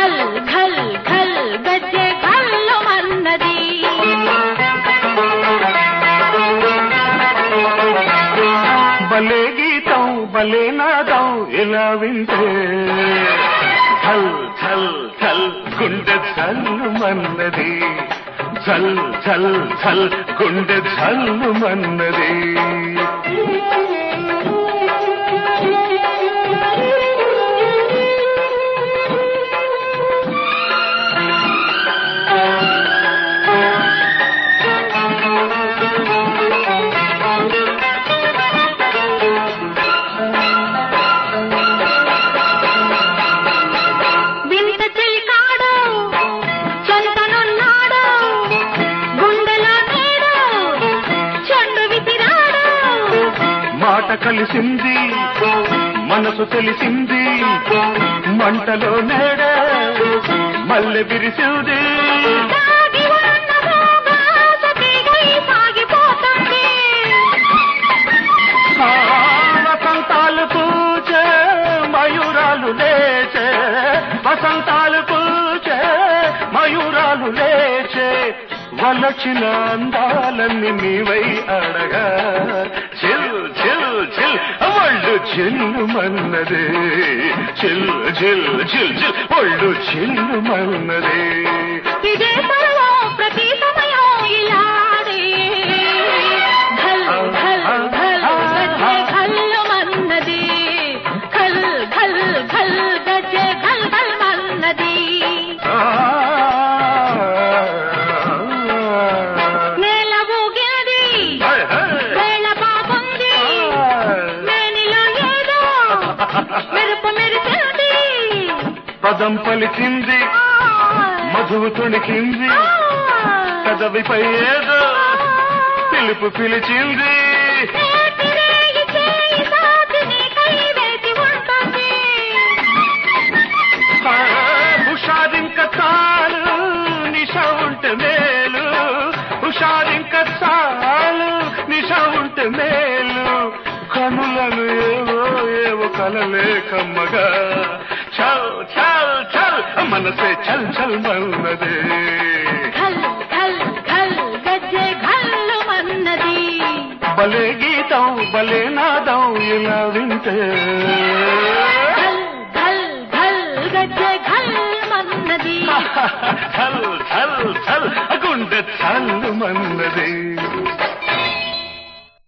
ఘల్ ఘల్ ఘల్ గజ్జె ఘల్లు మన్నది భలే గీతం భలే నాదం ఇలా వింటే ఛల్ ఛల్ ఛల్ గుండె చల్లు మన్నది ఛల్ ఛల్ ఛల్ గుండె చల్లు మన్నది వింత చెలికాడు చంతనున్నాడు గుండెలో నేడు చెండు విసిరాడు మాట కలిసింది మనసు తెలిసింది మంటలో నేడే మల్లె విరిసింది దాగి ఉన్న భోగాస తీగై సాగిపోతుంది ఆ వసంతాలు పూచే మయూరాలు లేచే వసంతాలు పూచే మయూరాలు లేచే వలచిన అందాలన్నీ నీవై అడగా చిల్ చిల్ చిల్ ఒళ్ళు చిల్లు మన్నదే చిల్ చిల్ చిల్ చిల్ ఒళ్ళు చిల్లు మన్నదే ఇదే పర్వం ప్రతి సమయం ఇలాడే ఘల్ ఘల్ ఘల్ గజ్జె ఘల్లు మన్నది ఘల్ ఘల్ ఘల్ గజ్జె ఘల్ ఘల్ మన్నది నేల ఊగినది వేళ బాగుంది మేనిలో ఏదో మెరుపు మెరిసింది పదం పలికింది మధువు తొణికింది కదవిపై ఏదో పిలుపు పిలిచింది నేతిరేగి చేయి సాటిని కైవేసి ఉంటుంది ఆ, హుషారింక చాలు నిష ఉంటే మేలు హుషారింక చాలు నిష ఉంటే మేలు కనులను ఏవో ఏవో కలలే కమ్మగా చల్ చల్ చల్ మనసే చల్ చల్ మన్నదే ఘల్ ఘల్ ఘల్ గజ్జె ఘల్లు మన్నది భలే గీతం భలే నాదం ఇలా వింటే ఘల్ ఘల్ ఘల్ గజ్జె ఘల్ మన్నది చల్ చల్ చల్ గుండె చల్లు మన్నది